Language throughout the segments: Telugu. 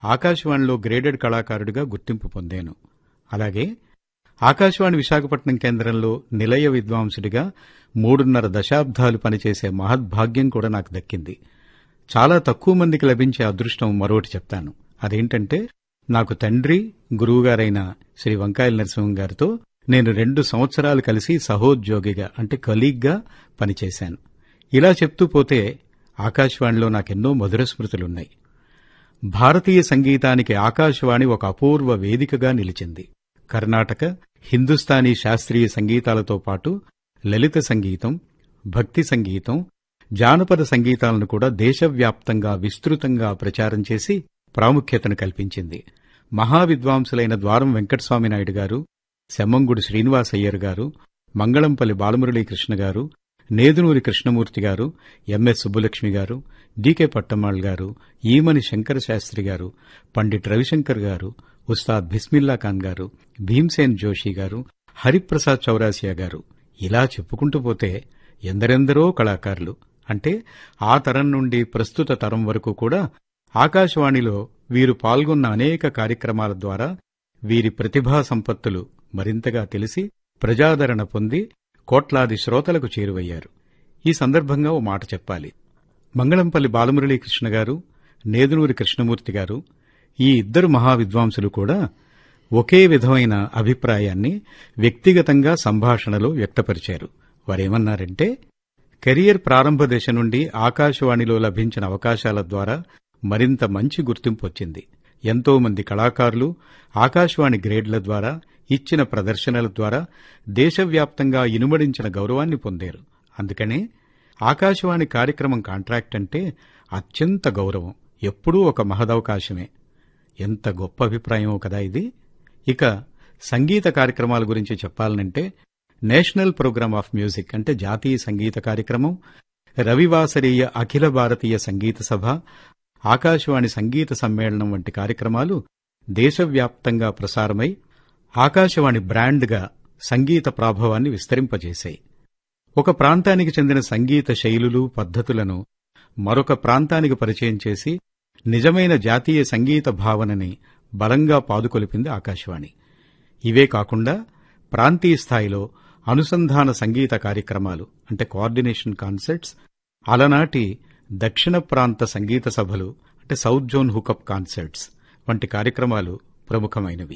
ఆకాశవాణిలో గ్రేడెడ్ కళాకారుడిగా గుర్తింపు పొందాను అలాగే ఆకాశవాణి విశాఖపట్నం కేంద్రంలో నిలయ విద్వాంసుడిగా మూడున్నర దశాబ్దాలు పనిచేసే మహద్భాగ్యం కూడా నాకు దక్కింది చాలా తక్కువ మందికి లభించే అదృష్టం మరొకటి చెప్తాను అదేంటంటే నాకు తండ్రి గురువుగారైన శ్రీ వంకాయల నరసింహం గారితో నేను రెండు సంవత్సరాలు కలిసి సహోద్యోగిగా అంటే కలీగ్గా పనిచేశాను ఇలా చెప్తూ పోతే ఆకాశవాణిలో నాకెన్నో మధుర స్మృతులున్నాయి భారతీయ సంగీతానికి ఆకాశవాణి ఒక అపూర్వ వేదికగా నిలిచింది కర్ణాటక హిందుస్థానీ శాస్త్రీయ సంగీతాలతో పాటు లలిత సంగీతం భక్తి సంగీతం జానపద సంగీతాలను కూడా దేశవ్యాప్తంగా విస్తృతంగా ప్రచారం చేసి ప్రాముఖ్యతను కల్పించింది మహావిద్వాంసులైన ద్వారం వెంకటస్వామి నాయుడు గారు సెమ్మంగుడి శ్రీనివాసయ్యర్ గారు మంగళంపల్లి బాలమురళీకృష్ణ గారు నేదునూరి కృష్ణమూర్తి గారు ఎంఎస్ సుబ్బులక్ష్మి గారు డికే పట్టమ్మాళ్ గారు ఈమని శంకర శాస్త్రి గారు పండిట్ రవిశంకర్ గారు ఉస్తాద్ బిస్మిల్లా ఖాన్ గారు భీమ్సేన్ జోషి గారు హరిప్రసాద్ చౌరాసియా గారు ఇలా చెప్పుకుంటూ పోతే ఎందరెందరో కళాకారులు అంటే ఆ తరం నుండి ప్రస్తుత తరం వరకు కూడా ఆకాశవాణిలో వీరు పాల్గొన్న అనేక కార్యక్రమాల ద్వారా వీరి ప్రతిభా సంపత్తులు మరింతగా తెలిసి ప్రజాదరణ పొంది కోట్లాది శ్రోతలకు చేరువయ్యారు ఈ సందర్భంగా ఓ మాట చెప్పాలి మంగళంపల్లి బాలమురళీకృష్ణ గారు నేదునూరి కృష్ణమూర్తి గారు ఈ ఇద్దరు మహావిద్వాంసులు కూడా ఒకే విధమైన అభిప్రాయాన్ని వ్యక్తిగతంగా సంభాషణలో వ్యక్తపరిచారు వారేమన్నారంటే కెరియర్ ప్రారంభ దశ నుండి ఆకాశవాణిలో లభించిన అవకాశాల ద్వారా మరింత మంచి గుర్తింపు వచ్చింది ఎంతో మంది కళాకారులు ఆకాశవాణి గ్రేడ్ల ద్వారా ఇచ్చిన ప్రదర్శనల ద్వారా దేశవ్యాప్తంగా ఇనుమడించిన గౌరవాన్ని పొందారు అందుకనే ఆకాశవాణి కార్యక్రమం కాంట్రాక్ట్ అంటే అత్యంత గౌరవం ఎప్పుడూ ఒక మహదవకాశమే ఎంత గొప్ప అభిప్రాయమో కదా ఇది ఇక సంగీత కార్యక్రమాల గురించి చెప్పాలనంటే నేషనల్ ప్రోగ్రామ్ ఆఫ్ మ్యూజిక్ అంటే జాతీయ సంగీత కార్యక్రమం రవివాసరీయ అఖిల భారతీయ సంగీత సభ ఆకాశవాణి సంగీత సమ్మేళనం వంటి కార్యక్రమాలు దేశవ్యాప్తంగా ప్రసారమై ఆకాశవాణి బ్రాండ్గా సంగీత ప్రాభవాన్ని విస్తరింపజేశాయి ఒక ప్రాంతానికి చెందిన సంగీత శైలులు పద్ధతులను మరొక ప్రాంతానికి పరిచయం చేసి నిజమైన జాతీయ సంగీత భావనని బలంగా పాదుకొలిపింది ఆకాశవాణి ఇవే కాకుండా ప్రాంతీయ స్థాయిలో అనుసంధాన సంగీత కార్యక్రమాలు అంటే కోఆర్డినేషన్ కాన్సర్ట్స్ అలనాటి దక్షిణ ప్రాంత సంగీత సభలు అంటే సౌత్ జోన్ హుకప్ కాన్సర్ట్స్ వంటి కార్యక్రమాలు ప్రముఖమైనవి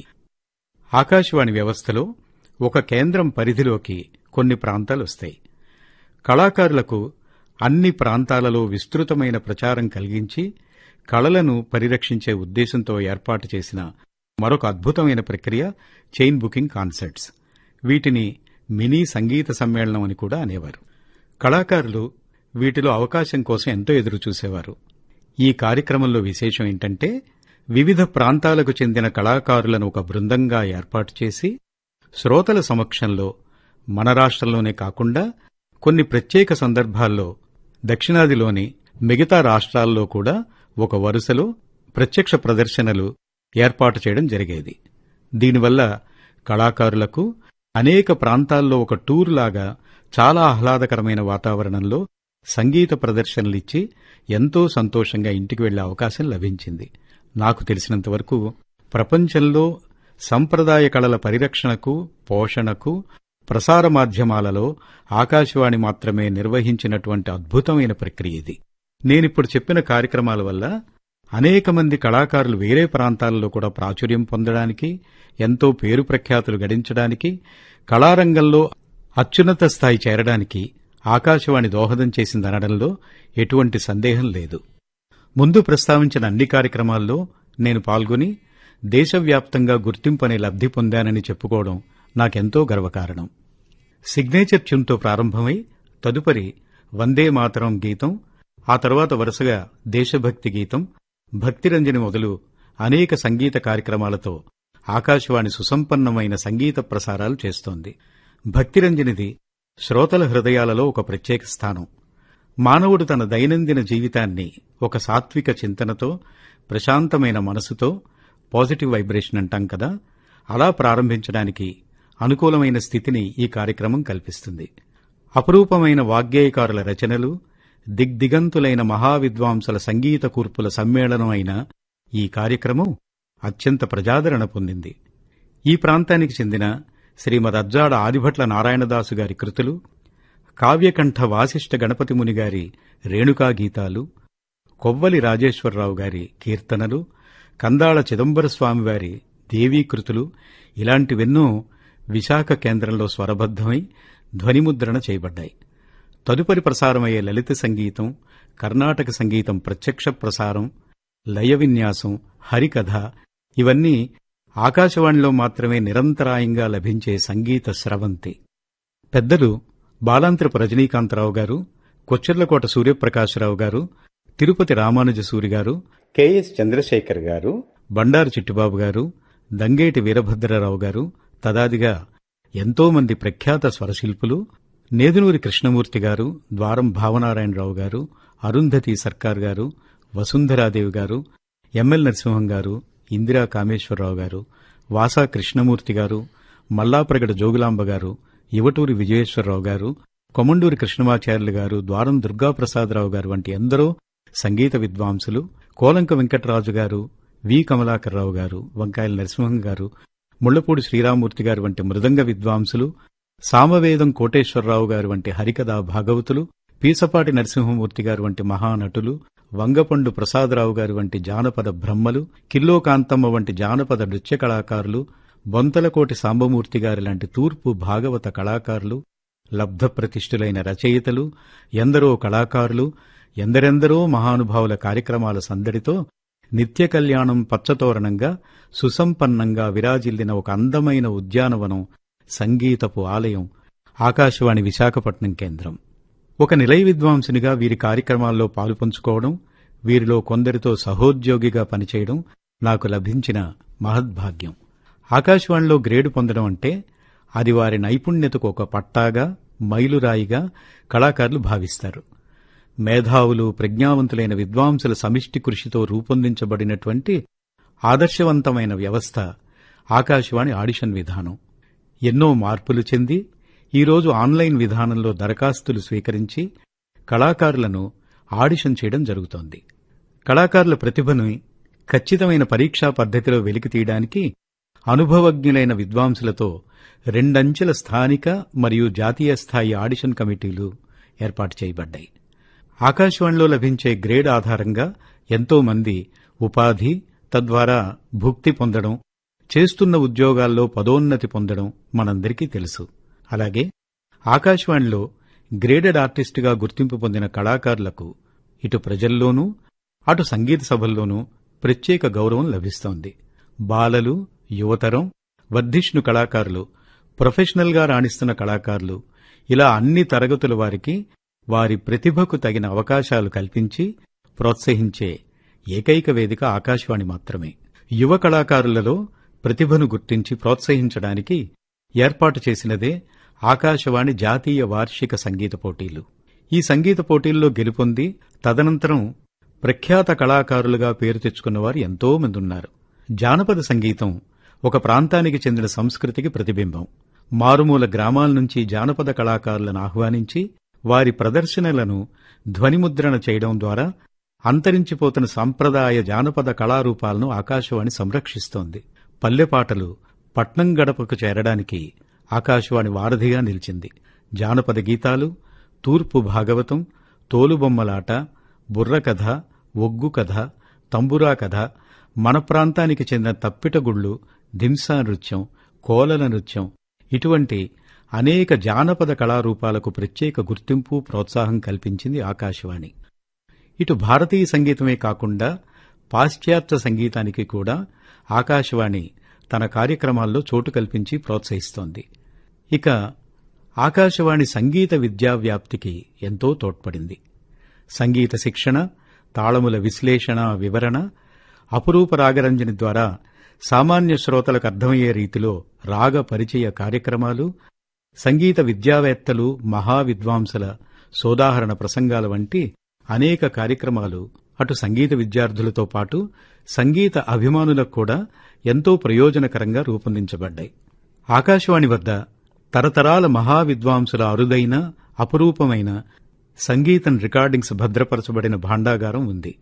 ఆకాశవాణి వ్యవస్థలో ఒక కేంద్రం పరిధిలోకి కొన్ని ప్రాంతాలు వస్తాయి కళాకారులకు అన్ని ప్రాంతాలలో విస్తృతమైన ప్రచారం కలిగించి కళలను పరిరక్షించే ఉద్దేశంతో ఏర్పాటు చేసిన మరొక అద్భుతమైన ప్రక్రియ చైన్ బుకింగ్ కాన్సర్ట్స్ వీటిని మినీ సంగీత సమ్మేళనం అని కూడా అనేవారు కళాకారులు వీటిలో అవకాశం కోసం ఎంతో ఎదురు చూసేవారు ఈ కార్యక్రమంలో విశేషం ఏంటంటే వివిధ ప్రాంతాలకు చెందిన కళాకారులను ఒక బృందంగా ఏర్పాటు చేసి శ్రోతల సమక్షంలో మన రాష్ట్రంలోనే కాకుండా కొన్ని ప్రత్యేక సందర్భాల్లో దక్షిణాదిలోని మిగతా రాష్ట్రాల్లో కూడా ఒక వరుసలో ప్రత్యక్ష ప్రదర్శనలు ఏర్పాటు చేయడం జరిగేది దీనివల్ల కళాకారులకు అనేక ప్రాంతాల్లో ఒక టూర్ లాగా చాలా ఆహ్లాదకరమైన వాతావరణంలో సంగీత ప్రదర్శనలిచ్చి ఎంతో సంతోషంగా ఇంటికి వెళ్లే అవకాశం లభించింది నాకు తెలిసినంతవరకు ప్రపంచంలో సంప్రదాయ కళల పరిరక్షణకు పోషణకు ప్రసార మాధ్యమాలలో ఆకాశవాణి మాత్రమే నిర్వహించినటువంటి అద్భుతమైన ప్రక్రియ ఇది నేనిప్పుడు చెప్పిన కార్యక్రమాల వల్ల అనేక మంది కళాకారులు వేరే ప్రాంతాలలో కూడా ప్రాచుర్యం పొందడానికి ఎంతో పేరు ప్రఖ్యాతులు గడించడానికి కళారంగంలో అత్యున్నత స్థాయి చేరడానికి ఆకాశవాణి దోహదం చేసిందనడంలో ఎటువంటి సందేహం లేదు ముందు ప్రస్తావించిన అన్ని కార్యక్రమాల్లో నేను పాల్గొని దేశవ్యాప్తంగా గుర్తింపనే లబ్ధి పొందానని చెప్పుకోవడం నాకెంతో గర్వకారణం సిగ్నేచర్ ట్యూన్తో ప్రారంభమై తదుపరి వందే మాతరం గీతం ఆ తర్వాత వరుసగా దేశభక్తి గీతం భక్తిరంజని మొదలు అనేక సంగీత కార్యక్రమాలతో ఆకాశవాణి సుసంపన్నమైన సంగీత ప్రసారాలు చేస్తోంది భక్తిరంజనిది శ్రోతల హృదయాలలో ఒక ప్రత్యేక స్థానం మానవుడు తన దైనందిన జీవితాన్ని ఒక సాత్విక చింతనతో ప్రశాంతమైన మనసుతో పాజిటివ్ వైబ్రేషన్ అంటాం కదా అలా ప్రారంభించడానికి అనుకూలమైన స్థితిని ఈ కార్యక్రమం కల్పిస్తుంది అపురూపమైన వాగ్గేయకారుల రచనలు దిగ్దిగంతులైన మహావిద్వాంసుల సంగీత కూర్పుల సమ్మేళనం అయిన ఈ కార్యక్రమం అత్యంత ప్రజాదరణ పొందింది ఈ ప్రాంతానికి చెందిన శ్రీమద్ అజ్జాడ ఆదిభట్ల నారాయణదాసు గారి కృతులు కావ్యకంఠ వాసిష్ఠ గణపతి ముని గారి రేణుకా గీతాలు కొవ్వలి రాజేశ్వరరావు గారి కీర్తనలు కందాళ చిదంబర స్వామి వారి దేవీకృతులు ఇలాంటివెన్నో విశాఖ కేంద్రంలో స్వరబద్దమై ధ్వనిముద్రణ చేయబడ్డాయి తదుపరి ప్రసారమయ్యే లలిత సంగీతం కర్ణాటక సంగీతం ప్రత్యక్ష ప్రసారం లయ విన్యాసం హరికథ ఇవన్నీ ఆకాశవాణిలో మాత్రమే నిరంతరాయంగా లభించే సంగీత స్రవంతి పెద్దలు బాలాంత్రపు రజనీకాంతరావు గారు కొచ్చెర్లకోట సూర్యప్రకాశరావు గారు తిరుపతి రామానుజ సూరి గారు కెఎస్ చంద్రశేఖర్ గారు బండారు చిట్టిబాబు గారు దంగేటి వీరభద్రరావు గారు తదాదిగా ఎంతో మంది ప్రఖ్యాత స్వరశిల్పులు నేదునూరి కృష్ణమూర్తి గారు ద్వారం భావనారాయణరావు గారు అరుంధతి సర్కార్ గారు వసుంధరాదేవి గారు ఎంఎల్ నరసింహం గారు ఇందిరా కామేశ్వరరావు గారు వాసా కృష్ణమూర్తి గారు మల్లాప్రగడ జోగులాంబ గారు ఇవటూరి విజయేశ్వరరావు గారు కొమండూరి కృష్ణమాచార్యులు గారు ద్వారం దుర్గాప్రసాదరావు గారు వంటి ఎందరో సంగీత విద్వాంసులు కోలంక వెంకటరాజు గారు వి కమలాకర్రావు గారు వంకాయల నరసింహం గారు ముళ్లపూడి శ్రీరామూర్తి గారు వంటి మృదంగ విద్వాంసులు సామవేదం కోటేశ్వరరావు గారు వంటి హరికథా భాగవతులు పీసపాటి నరసింహమూర్తి గారు వంటి మహానటులు వంగపండు ప్రసాదరావు గారు వంటి జానపద బ్రహ్మలు కిల్లో కాంతమ్మ వంటి జానపద నృత్య కళాకారులు బొంతలకోటి సాంబమూర్తి గారి లాంటి తూర్పు భాగవత కళాకారులు లబ్ధ ప్రతిష్ఠులైన రచయితలు ఎందరో కళాకారులు ఎందరెందరో మహానుభావుల కార్యక్రమాల సందడితో నిత్య కళ్యాణం పచ్చతోరణంగా సుసంపన్నంగా విరాజిల్లిన ఒక అందమైన ఉద్యానవనం సంగీతపు ఆలయం ఆకాశవాణి విశాఖపట్నం కేంద్రం ఒక నిలయ విద్వాంసునిగా వీరి కార్యక్రమాల్లో పాలుపంచుకోవడం వీరిలో కొందరితో సహోద్యోగిగా పనిచేయడం నాకు లభించిన మహద్భాగ్యం ఆకాశవాణిలో గ్రేడు పొందడం అంటే అది వారి నైపుణ్యతకు ఒక పట్టాగా మైలురాయిగా కళాకారులు భావిస్తారు మేధావులు ప్రజ్ఞావంతులైన విద్వాంసుల సమిష్టి కృషితో రూపొందించబడినటువంటి ఆదర్శవంతమైన వ్యవస్థ ఆకాశవాణి ఆడిషన్ విధానం ఎన్నో మార్పులు చెంది ఈరోజు ఆన్లైన్ విధానంలో దరఖాస్తులు స్వీకరించి కళాకారులను ఆడిషన్ చేయడం జరుగుతోంది కళాకారుల ప్రతిభను ఖచ్చితమైన పరీక్షా పద్ధతిలో వెలికితీయడానికి అనుభవజ్ఞులైన విద్వాంసులతో రెండంచెల స్థానిక మరియు జాతీయ స్థాయి ఆడిషన్ కమిటీలు ఏర్పాటు చేయబడ్డాయి ఆకాశవాణిలో లభించే గ్రేడ్ ఆధారంగా ఎంతో మంది ఉపాధి తద్వారా భుక్తి పొందడం చేస్తున్న ఉద్యోగాల్లో పదోన్నతి పొందడం మనందరికీ తెలుసు అలాగే ఆకాశవాణిలో గ్రేడెడ్ ఆర్టిస్టుగా గుర్తింపు పొందిన కళాకారులకు ఇటు ప్రజల్లోనూ అటు సంగీత సభల్లోనూ ప్రత్యేక గౌరవం లభిస్తోంది బాలలు యువతరం వర్ధిష్ణు కళాకారులు ప్రొఫెషనల్గా రాణిస్తున్న కళాకారులు ఇలా అన్ని తరగతుల వారికి వారి ప్రతిభకు తగిన అవకాశాలు కల్పించి ప్రోత్సహించే ఏకైక వేదిక ఆకాశవాణి మాత్రమే యువ కళాకారులలో ప్రతిభను గుర్తించి ప్రోత్సహించడానికి ఏర్పాటు చేసినదే ఆకాశవాణి జాతీయ వార్షిక సంగీత పోటీలు ఈ సంగీత పోటీల్లో గెలుపొంది తదనంతరం ప్రఖ్యాత కళాకారులుగా పేరు తెచ్చుకున్నవారు ఎంతో మంది ఉన్నారు జానపద సంగీతం ఒక ప్రాంతానికి చెందిన సంస్కృతికి ప్రతిబింబం మారుమూల గ్రామాల నుంచి జానపద కళాకారులను ఆహ్వానించి వారి ప్రదర్శనలను ధ్వనిముద్రణ చేయడం ద్వారా అంతరించిపోతున్న సాంప్రదాయ జానపద కళారూపాలను ఆకాశవాణి సంరక్షిస్తోంది పల్లెపాటలు పట్నం గడపకు చేరడానికి ఆకాశవాణి వారధిగా నిలిచింది జానపద గీతాలు తూర్పు భాగవతం తోలుబొమ్మలాట బుర్రకథ ఒగ్గు కథ తంబురా కథ మన ప్రాంతానికి చెందిన తప్పిటగుళ్ళు దింసా నృత్యం కోలల నృత్యం ఇటువంటి అనేక జానపద కళారూపాలకు ప్రత్యేక గుర్తింపు ప్రోత్సాహం కల్పించింది ఆకాశవాణి ఇటు భారతీయ సంగీతమే కాకుండా పాశ్చాత్య సంగీతానికి కూడా ఆకాశవాణి తన కార్యక్రమాల్లో చోటు కల్పించి ప్రోత్సహిస్తోంది ఇక ఆకాశవాణి సంగీత విద్యా వ్యాప్తికి ఎంతో తోడ్పడింది సంగీత శిక్షణ తాళముల విశ్లేషణ వివరణ అపురూప రాగరంజని ద్వారా సామాన్య శ్రోతలకు అర్థమయ్యే రీతిలో రాగ పరిచయ కార్యక్రమాలు సంగీత విద్యావేత్తలు మహావిద్వాంసుల సోదాహరణ ప్రసంగాల వంటి అనేక కార్యక్రమాలు అటు సంగీత విద్యార్థులతో పాటు సంగీత అభిమానులకు కూడా ఎంతో ప్రయోజనకరంగా రూపొందించబడ్డాయి ఆకాశవాణి వద్ద తరతరాల మహావిద్వాంసుల అరుదైన అపురూపమైన సంగీతం రికార్డింగ్స్ భద్రపరచబడిన భాండాగారం ఉంది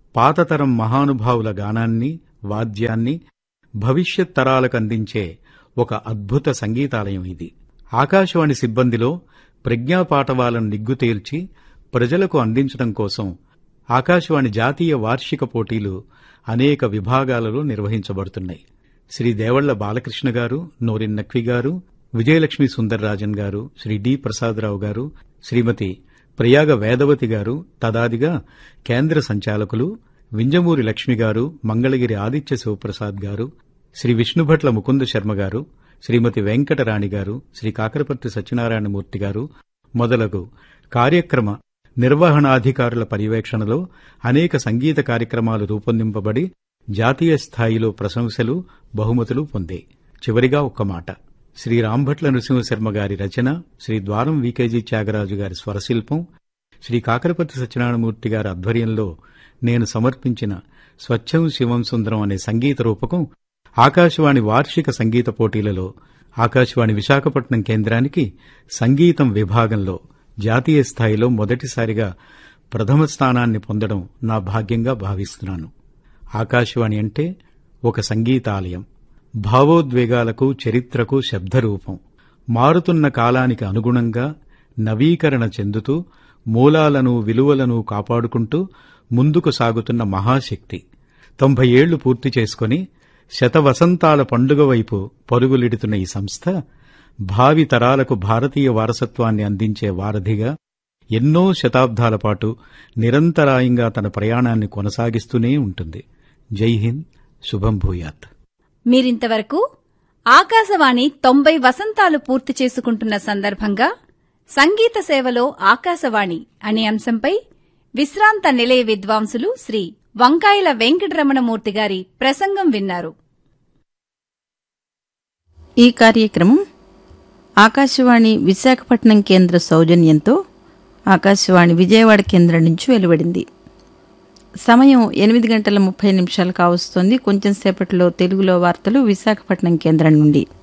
పాతతరం మహానుభావుల గానాన్ని వాద్యాన్ని భవిష్యత్ తరాలకు అందించే ఒక అద్భుత సంగీతాలయం ఇది ఆకాశవాణి సిబ్బందిలో ప్రజ్ఞాపాఠవాలను నిగ్గు తేల్చి ప్రజలకు అందించడం కోసం ఆకాశవాణి జాతీయ వార్షిక పోటీలు అనేక విభాగాలలో నిర్వహించబడుతున్నాయి శ్రీ దేవళ్ల బాలకృష్ణ గారు నోరిన్ నక్వి గారు విజయలక్ష్మి సుందర్రాజన్ గారు శ్రీ డి ప్రసాదరావు గారు శ్రీమతి ప్రయాగ వేదవతి గారు తదాదిగా కేంద్ర సంచాలకులు వింజమూరి లక్ష్మి గారు మంగళగిరి ఆదిత్య శివప్రసాద్ గారు శ్రీ విష్ణుభట్ల ముకుంద శర్మ గారు శ్రీమతి వెంకటరాణి గారు శ్రీ కాకరపర్తి సత్యనారాయణమూర్తి గారు మొదలగు కార్యక్రమ నిర్వహణాధికారుల పర్యవేక్షణలో అనేక సంగీత కార్యక్రమాలు రూపొందింపబడి జాతీయ స్థాయిలో ప్రశంసలు బహుమతులు పొందే చివరిగా ఒక్క మాట శ్రీ రాంభట్ల నృసింహశర్మ గారి రచన శ్రీ ద్వారం వికేజీ త్యాగరాజు గారి స్వరశిల్పం శ్రీ కాకరపతి సత్యనారాయణమూర్తి గారి ఆధ్వర్యంలో నేను సమర్పించిన స్వచ్ఛం శివం సుందరం అనే సంగీత రూపకం ఆకాశవాణి వార్షిక సంగీత పోటీలలో ఆకాశవాణి విశాఖపట్నం కేంద్రానికి సంగీతం విభాగంలో జాతీయ స్థాయిలో మొదటిసారిగా ప్రథమ స్థానాన్ని పొందడం నా భాగ్యంగా భావిస్తున్నాను ఆకాశవాణి అంటే ఒక సంగీతాలయం భావోద్వేగాలకు చరిత్రకు శబ్దరూపం మారుతున్న కాలానికి అనుగుణంగా నవీకరణ చెందుతూ మూలాలను విలువలను కాపాడుకుంటూ ముందుకు సాగుతున్న మహాశక్తి తొంభై ఏళ్లు పూర్తి చేసుకుని శతవసంతాల పండుగ వైపు పరుగులిడుతున్న ఈ సంస్థ భావి తరాలకు భారతీయ వారసత్వాన్ని అందించే వారధిగా ఎన్నో శతాబ్దాల పాటు నిరంతరాయంగా తన ప్రయాణాన్ని కొనసాగిస్తూనే ఉంటుంది జై హింద్ శుభం భూయాత్ మీరింతవరకు ఆకాశవాణి తొంభై వసంతాలు పూర్తి చేసుకుంటున్న సందర్భంగా సంగీత సేవలో ఆకాశవాణి అనే అంశంపై విశ్రాంత నిలయ విద్వాంసులు శ్రీ వంకాయల వెంకటరమణమూర్తి గారి ప్రసంగం విన్నారు ఈ కార్యక్రమం ఆకాశవాణి విశాఖపట్నం కేంద్ర సౌజన్యంతో ఆకాశవాణి విజయవాడ కేంద్రం నుంచి వెలువడింది సమయం ఎనిమిది గంటల ముప్పై నిమిషాలు కావస్తోంది కొంచెం సేపట్లో తెలుగులో వార్తలు విశాఖపట్నం కేంద్రం నుండి